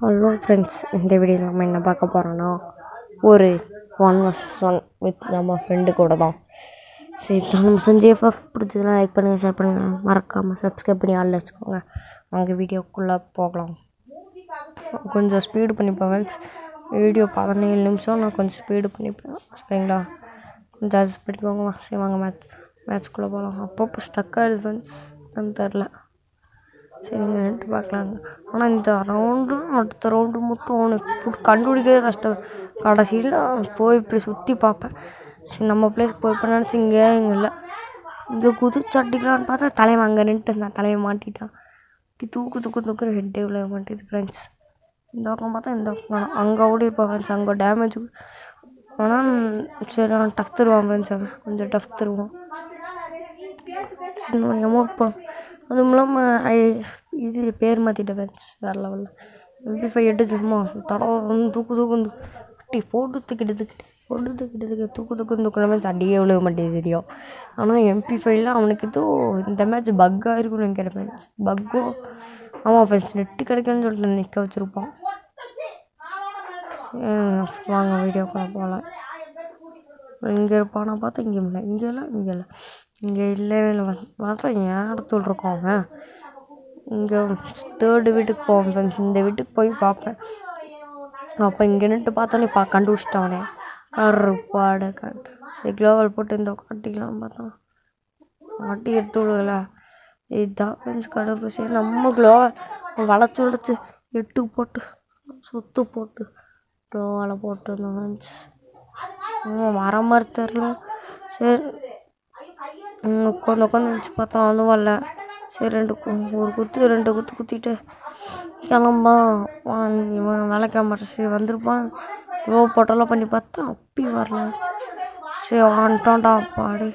Hello friends இந்த வீடியோவில் நம்ம என்ன பார்க்க போகிறோன்னா ஒரு ஒன் வர்சஸ் ஒன் வித் நம்ம ஃப்ரெண்டு கூட தான் சரி தான் நம்ம செஞ்சு எஃப்எஃப் பிடிச்சதுலாம் லைக் பண்ணுங்கள் ஷேர் பண்ணுங்கள் மறக்காமல் சப்ஸ்கிரைப் பண்ணி ஆள் வச்சுக்கோங்க வாங்க வீடியோக்குள்ளே போகலாம் கொஞ்சம் ஸ்பீடு பண்ணிப்பேன் ஃப்ரெண்ட்ஸ் வீடியோ பதினேழு நிமிஷம் நான் கொஞ்சம் ஸ்பீடு பண்ணிப்பேன் சரிங்களா கொஞ்சம் அட்ஜஸ்ட் பண்ணிக்கோங்க சரி வாங்க மேட்ச் மேட்ச்குள்ளே போகலாம் அப்பப்போ ஸ்டக் ஆகிடுது ஃப்ரெண்ட்ஸ் என்னன்னு தெரில சரிங்க ரெண்டு பார்க்கலாங்க ஆனால் இந்த ரவுண்டு அடுத்த ரவுண்டு மட்டும் அவனுக்கு கண்டுபிடிக்கவே கஷ்டம் கடைசியில் போய் இப்படி சுற்றி பார்ப்பேன் சரி நம்ம பிளேஸ்க்கு போய் நினச்சி இங்கே இங்கே இல்லை இங்கே குதிச்சு அடிக்கலான்னு பார்த்தா தலைவன் அங்கே நின்றுட்டு இருந்தான் தலைவன் மாட்டிட்டான் இப்படி தூக்கு தூக்கு தூக்கு ஹெட்டே விழ மாட்டேது ஃப்ரெண்ட்ஸ் இந்த பக்கம் பார்த்தா இந்த பக்கம் காணோம். அங்கே ஓடி இருப்பான் ஃப்ரெண்ட்ஸ் அங்கே டேமேஜ் ஆனால் சரி அவன் டஃப் தருவான் ஃப்ரெண்ட்ஸ் அவன் கொஞ்சம் டஃப் தருவான் சின்ன அமௌண்ட் போடும் அதுவும் இல்லாமல் ஐ இது பேர் மாற்றிட்டேன் ஃப்ரெண்ட்ஸ் வேறு லெவலில் எம்பி ஃபைவ் எட்டு சும்மா தடவை வந்து தூக்கு தூக்கு குட்டி போட்டு தூக்கிட்டு தூக்கிட்டு போட்டு தூக்கிட்டு தூக்கி தூக்கு தூக்கு தூக்குற மேட்ச் அடியே விழுக மாட்டேங்குது தெரியும் ஆனால் எம்பி ஃபைவ்ல அவனுக்கு ஏதோ இந்த மேட்ச் பக்காக இருக்குன்னு நினைக்கிறேன் ஃப்ரெண்ட்ஸ் பக்கும் ஆமாம் ஃப்ரெண்ட்ஸ் நெட்டு கிடைக்கலன்னு சொல்லிட்டு நிற்க வச்சுருப்பான் சரி, வாங்க வீடியோக்குள்ளே போகலாம் இங்கே இருப்பானா பார்த்தா இங்கே இல்லை இங்கே இல்லை இங்கே இல்லை இங்கே இல்லவே இல்லை பார்த்தா ஏன் இடத்துல இருக்கோம் அவன் இங்கே தேர்டு வீட்டுக்கு போவேன் ஃப்ரெண்ட்ஸ் இந்த வீட்டுக்கு போய் பார்ப்பேன் அப்போ இங்கே நின்று பார்த்தோன்னே பா கண்டுபிடிச்சிட்டானே கருப்பாடு கண்டு சரி க்ளோவல் போட்டு இந்த காட்டிக்கலாம் பார்த்தா காட்டி எடுத்து விடுகல இதுதான் ஃப்ரெண்ட்ஸ் கடுப்பு சரி நம்ம க்ளோவல் வளைச்சி வளைச்சி எட்டு போட்டு சுத்து போட்டு க்ளோவால் போட்டு இருந்தோம் ஃப்ரெண்ட்ஸ் ஆமாம் வர மாதிரி தெரில சரி ம், உட்காந்து உட்காந்து வச்சு பார்த்தா ஒன்றும் வரல சரி ரெண்டு கு- ஒரு குத்து ரெண்டு குத்து குத்திட்டு கிளம்பா வா, இவன் வேலைக்காக மாட்டேன் சரி வந்திருப்பான் லோ போட்டெல்லாம் பண்ணி பார்த்தா அப்பி வரல சரி வந்துட்டோம்டா பாடி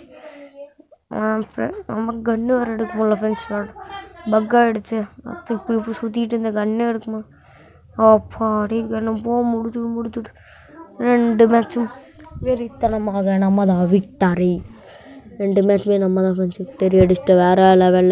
நம்ம கன்று வேறு எடுக்க முடியல ஃப்ரெண்ட்ஸ் பக் ஆகிடுச்சு அது இப்படி இப்படி சுற்றிட்டு இருந்த கன்னே எடுக்குமா அப்பாடி கண்ணு போ முடிச்சுடு முடிச்சுடு ரெண்டு மேட்சும் வெறித்தனமாக நம்ம தான் விக்டரி ரெண்டு மேட்ச்மே நம்ம தான் ஃப்ரெண்ட்ஸ் விக்டரி அடிச்சிட்டு வேறு லெவலில்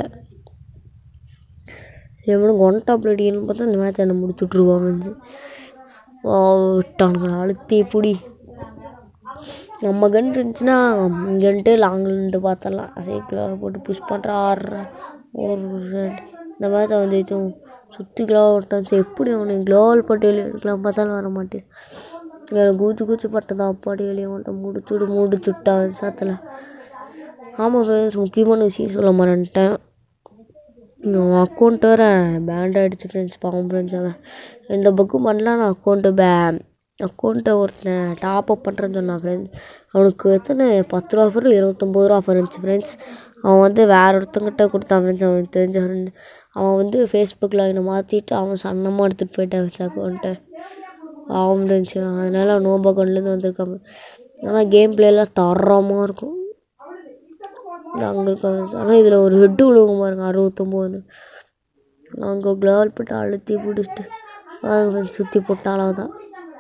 எவனுக்கு ஒன் டாப்பில் அடிக்கணும்னு பார்த்தா இந்த மேட்ச் என்ன முடிச்சுட்ருவான் ஃப்ரெண்ட்ஸு விட்டானுங்களா அழுத்தி பிடி நம்ம கன் இருந்துச்சுன்னா இங்கன்ட்டு லாங்கில்ன்ட்டு பார்த்தரலாம் சைக்கிளில் போட்டு புஷ் பண்ணுற ஆடுற ஒரு ரெண்டு இந்த மேட்ச் அவன் ஜெயிச்சோம் சுற்றி க்ளோவ் விட்டான் சரி எப்படி அவனுக்கு க்ளோவல் போட்டு வெளியே எடுக்கலாம் பார்த்தாலும் வர மாட்டேன் வேறு கூச்சு கூச்சு பட்டதான் அப்பாடி வெளியே வந்துட்டு முடிச்சுடு முடிச்சுட்டான் சாத்தில் ஆமாம் ஃப்ரெண்ட்ஸ் முக்கியமான விஷயம் சொல்ல மாட்டேன்ட்டேன் அவன் அக்கௌண்ட் வேறு பேண்ட் ஆகிடுச்சு ஃப்ரெண்ட்ஸ் பாவம் ஃப்ரெண்ட்ஸ் அவன் இந்த புக்கும் பண்ணலாம் நான் அக்கௌண்ட்டு பே அக்கௌண்ட்டை ஒருத்தன் டாப் அப் பண்ணுறேன்னு சொன்னான் ஃப்ரெண்ட்ஸ் அவனுக்கு எத்தனை பத்து ரூபா ஆஃபர் இருபத்தொம்பது ரூபா ஆஃபர் இருந்துச்சு ஃப்ரெண்ட்ஸ் அவன் வந்து வேற ஒருத்தங்கிட்ட கொடுத்தான் ஃப்ரெண்ட்ஸ் அவனுக்கு தெரிஞ்ச friend. அவன் வந்து ஃபேஸ்புக்கில் அவனை மாற்றிட்டு அவன் சன்னமாக எடுத்துகிட்டு போயிட்டான் ஃப்ரெண்ட்ஸ் அக்கௌண்ட்டை அவன் இருந்துச்சு அதனால் அவன் நோபா அக்கௌண்ட்லேருந்து வந்திருக்கான் ஆனால் கேம் பிளேலாம் தரமாக இருக்கும் அங்கே இருக்க ஆனால் இதில் ஒரு ஹெட்டு விழுவும் பாருங்க அறுபத்தொம்போதுன்னு அங்கே க்ளோவல் போட்டு அழுத்தி பிடிச்சிட்டு சுற்றி போட்டாலும் தான்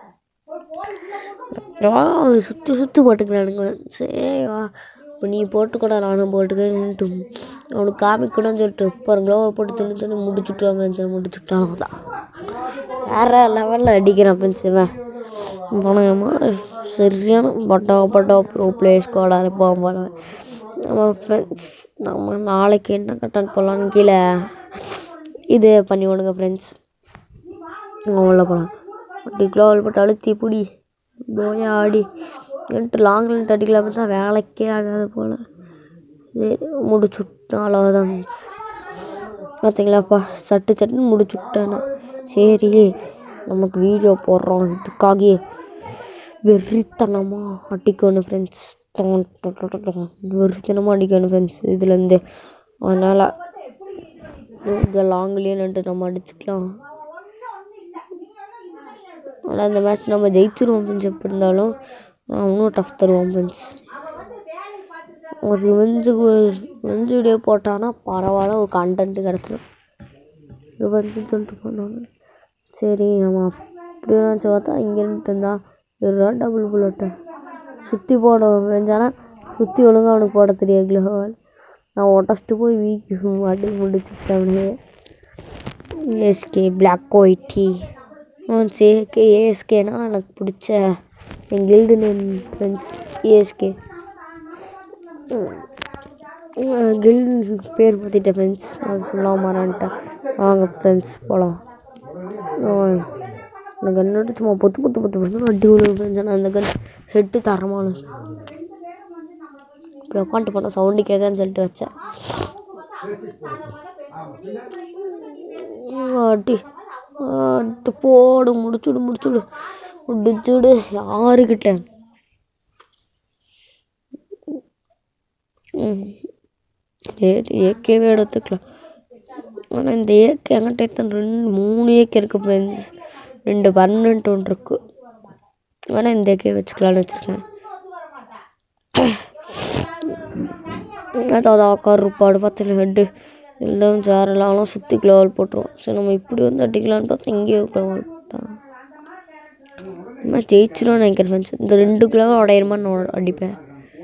சுற்றி சுற்றி போட்டுக்கிறானுங்க சரி வா இப்போ நீ போட்டுக்கூட நானும் போட்டுக்கிறேன்ட்டு அவனுக்கு காமிக்கூடாதுன்னு சொல்லிட்டு இப்போ க்ளோவை போட்டு தின்னு தின்னு முடிச்சுட்டுவாங்க முடிச்சுட்டாலும் தான் வேறு லெவலில் அடிக்கிறான் பென்சிவன் பணமா சரியான பட்டா பட்டா ப்ரோ பிளே ஸ்குவாடாக இருப்பான் போல நம்ம ஃப்ரெண்ட்ஸ் நம்ம நாளைக்கு என்ன கட்டன் போடலான்னு கீழே இது பண்ணி விடுங்க ஃப்ரெண்ட்ஸ் உள்ள போகலாம் அப்படி க்ளோவல் போட்டு அழுத்தி பிடி போய் ஆடி என்ட்டு லாங் ரன் அடிக்கலாம தான் வேலைக்கே ஆகாது போல் சரி முடிச்சு விட்டேன் அவ்வளோதான் ஃப்ரெண்ட்ஸ் பார்த்தீங்களாப்பா சட்டு சட்டுன்னு முடிச்சு விட்டேன் நான். சரி நமக்கு வீடியோ போடுறோம் இதுக்காக வெறித்தனமாக அடிக்கணும் ஃப்ரெண்ட்ஸ் வெறித்தனமாக அடிக்கணும் ஃப்ரெண்ட்ஸ் இதுலேருந்து அதனால் இங்கே லாங்லேயே நின்று நம்ம அடிச்சுக்கலாம் ஆனால் இந்த மேட்ச் நம்ம ஜெயிச்சிருவோம் ஃப்ரெண்ட்ஸ் எப்படி இருந்தாலும் அவனும் டஃப் தருவான் ஃப்ரெண்ட்ஸ் ஒரு ரிவெஞ்சு ரிவெஞ்சு வீடியோ போட்டான்னா பரவாயில்ல ஒரு கண்டென்ட் கிடச்சிடும் ரிவெஞ்சுன்னு சொல்லிட்டு போனாங்க சரி நம்ம அப்படி நினச்சி பார்த்தா இங்கே நின்றுட்டு இருந்தா இருபா டபுள் புல்லட்டு சுற்றி போடுவோம் ஃப்ரெண்ட்ஸ் சுற்றி ஒழுங்கா அவனுக்கு போட தெரியாது க்ளோவால் நான் உடச்சிட்டு போய் வீக்கு மாட்டி முடிச்சுட்டேன் அப்படியே எஸ்கே பிளாக் ஒயிட்டி சேகே ஏஎஸ்கேனா எனக்கு பிடிச்ச என் guild name friends ASK guild பேர் மாற்றிட்டேன் ஃப்ரெண்ட்ஸ் அது சொல்லாம மறந்துட்டேன் வாங்க ஃப்ரெண்ட்ஸ் போகலாம் அந்த கன்னோட சும்மா பொத்து பொத்து பொத்து பொத்து அடி விழுவு ஃப்ரெண்ட்ஸ் ஆனால் அந்த கன் ஹெட்டு தரமான இப்போ உட்காந்துட்டு போனால் சவுண்டு கேட்கான்னு சொல்லிட்டு வச்சேன் அடி அடி போடு முடிச்சுடு முடிச்சுடு முடிச்சுடு யாருக்கிட்ட ம் ஏகேவே எடுத்துக்கலாம் ஆனால் இந்த ஏக்கு என்கிட்ட எத்தனை ரெண்டு மூணு ஏக்கு இருக்குது ஃப்ரெண்ட்ஸ் ரெண்டு பர்மனெண்ட் ஒன்று இருக்குது ஆனால் இந்த ஏக்கே வச்சுக்கலான்னு வச்சுருக்கேன் அதாவது கருப்பாடு பார்த்து ஹெட்டு எல்லாம் சேரெல்லாம் சுற்றி க்ளோவல் போட்டுருவோம் சரி நம்ம இப்படி வந்து அடிக்கலான்னு பார்த்தா இங்கேயே க்ளோவல் போட்டான் நம்ம ஜெயிச்சிடும் நினைக்கிறேன் ஃப்ரெண்ட்ஸ் இந்த ரெண்டு க்ளோவல் உடையிறமா நான் அடிப்பேன்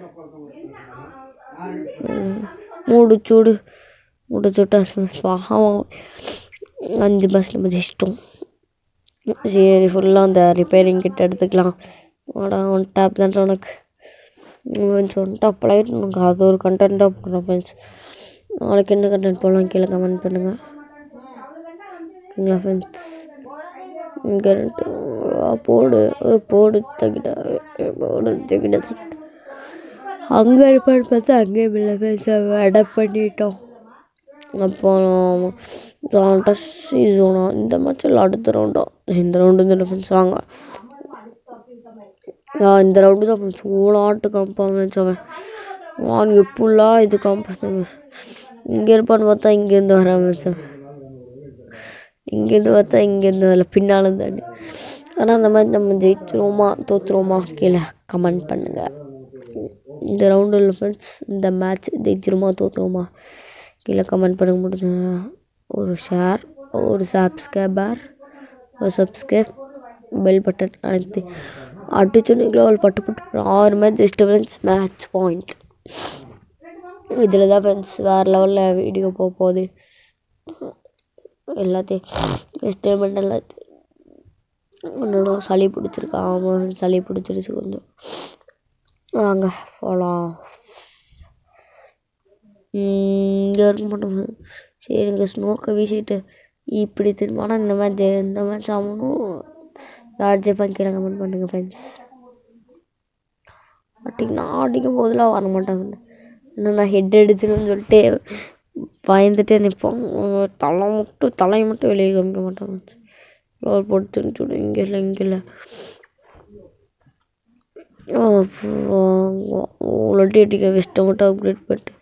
மூடு சூடு மூடு சுட்டா பாவம் அஞ்சு பஸ் நம்ம ஜெயிச்சிட்டோம் சரி ஃபுல்லாக அந்த ரிப்பேரிங் கிட்ட எடுத்துக்கலாம் வாடா ஒன் டேப் தான் உனக்கு ஃப்ரெண்ட்ஸ் ஒன் டாப் லைட் நமக்கு அது ஒரு கண்டென்ட்டாக போடுறோம் ஃப்ரெண்ட்ஸ் நாளைக்கு என்ன கண்டென்ட் போடலாம் கீழே கமெண்ட் பண்ணுங்கள் ஓகேங்களா ஃப்ரெண்ட்ஸ் கரண்ட்டு போடு போடு தகிட போடு தகிட தகிட அங்கே இருப்பான்னு பார்த்தா அங்கேயும் இல்லை ஃப்ரெண்ட்ஸ் அடாப்ட் பண்ணிட்டோம் அப்புறம் கடைசி ஜோனா இந்த மேட்சில் அடுத்த ரவுண்டா இந்த ரவுண்டு இந்த ஃப்ரெண்ட்ஸ் வாங்க இந்த ரவுண்டு தான் ஃப்ரெண்ட்ஸ் ஓலாட்டு காம்பான் ஃப்ரெண்ட்ஸ் அவன் அவன் எப்படிலாம் இது காம்பான் இங்கே இருப்பான்னு பார்த்தா இங்கேருந்து வரான் ஃப்ரெண்ட்ஸ் அவன் இங்கேருந்து பார்த்தா இங்கேருந்து வரல பின்னால் இருந்தாண்டு ஆனால் அந்த மாதிரி நம்ம ஜெயிச்சிருவோமா தோற்றுருவோமா கீழே கமெண்ட் பண்ணுங்கள் இந்த ரவுண்டில் ஃப்ரெண்ட்ஸ் இந்த மேட்ச் ஜெயிச்சிருமா தோற்றுருவோமா கீழே கமெண்ட் பண்ண முடியுது ஒரு ஷேர் ஒரு சப்ஸ்கிரைபர் ஒரு சப்ஸ்கிரைப் பெல் பட்டன் அனைத்து அடிச்சுன்னு க்ளோவல் பட்டு பட்டு ஆறு match just friends match point இதில் தான் ஃப்ரெண்ட்ஸ் வேறு லெவலில் வீடியோ போக போகுது எல்லாத்தையும் எஸ்டேமெண்ட் எல்லாத்தையும் என்னோட சளி பிடிச்சிருக்கு ஆமாம் சளி பிடிச்சிருச்சு கொஞ்சம் வாங்க போகலாம் இங்கே இருக்க மாட்டோம் சரிங்க ஸ்னோக்கை வீசிட்டு இப்படி திரும்ப ஆனால் இந்த மாதிரி இந்த மாதிரி சாமனும் யார் ஜெயிப்பாங்க கீழே கமெண்ட் பண்ணுங்கள் ஃப்ரெண்ட்ஸ் பட் நான் அடிக்கும் போதெல்லாம் வர மாட்டாங்க இன்னும் நான் ஹெட் அடிச்சிடுன்னு சொல்லிட்டு பயந்துட்டே நிற்போம் தலை மட்டும் தலையை மட்டும் வெளியே காமிக்க மாட்டாங்க ரோல் போட்டு திணிச்சுடும் இங்கே இல்லை இங்கே இல்லை இல்லாட்டி அடிக்க வெஸ்ட்டை மட்டும் அப்கிரேட் பண்ணிட்டு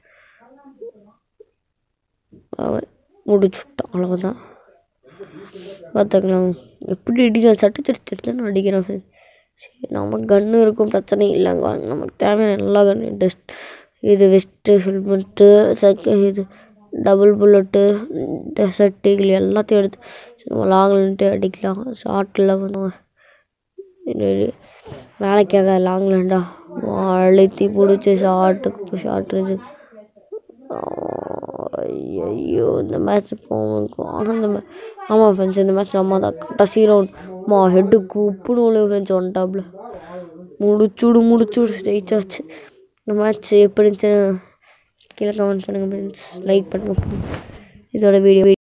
அவன் முடிச்சுட்டான் அவ்வளோதான் பார்த்துக்கலாம் எப்படி அடிக்க சட்டு சட்டு சட்டுன்னு அடிக்கிறான் சரி நமக்கு கன்று இருக்கும் பிரச்சனை இல்லைங்க நமக்கு தேவையான எல்லா கன்று டெஸ்ட் இது வெஸ்ட்டு ஹெல்மெட்டு செக்க இது டபுள் புல்லட்டு டெசர்ட் ஈகிள் எல்லாத்தையும் எடுத்து சும்மா லாங்லன்ட்டு அடிக்கலாம் ஷார்ட்டில் பண்ணுவேன் வேலைக்காக லாங்லண்டா அழுத்தி பிடிச்சி ஷார்ட்டுக்கு ஷார்ட் இருந்துச்சு ஐயோ இந்த மேட்ச் போகும் ஆனால் இந்த மே ஆமாம் ஃப்ரெண்ட்ஸ் இந்த மேட்ச் நம்ம தான் கடைசி ரவுண்ட் மா ஹெட்டு கூப்பிடும் உள்ள ஃப்ரெண்ட்ஸ் ஒன் டாப்பில் முடிச்சுடு முடிச்சுடு ஜெயிச்சாச்சு இந்த மேட்ச் எப்படி இருந்துச்சு கீழே கமெண்ட் பண்ணுங்கள் ஃப்ரெண்ட்ஸ் லைக் பண்ணுங்கள் இதோட வீடியோ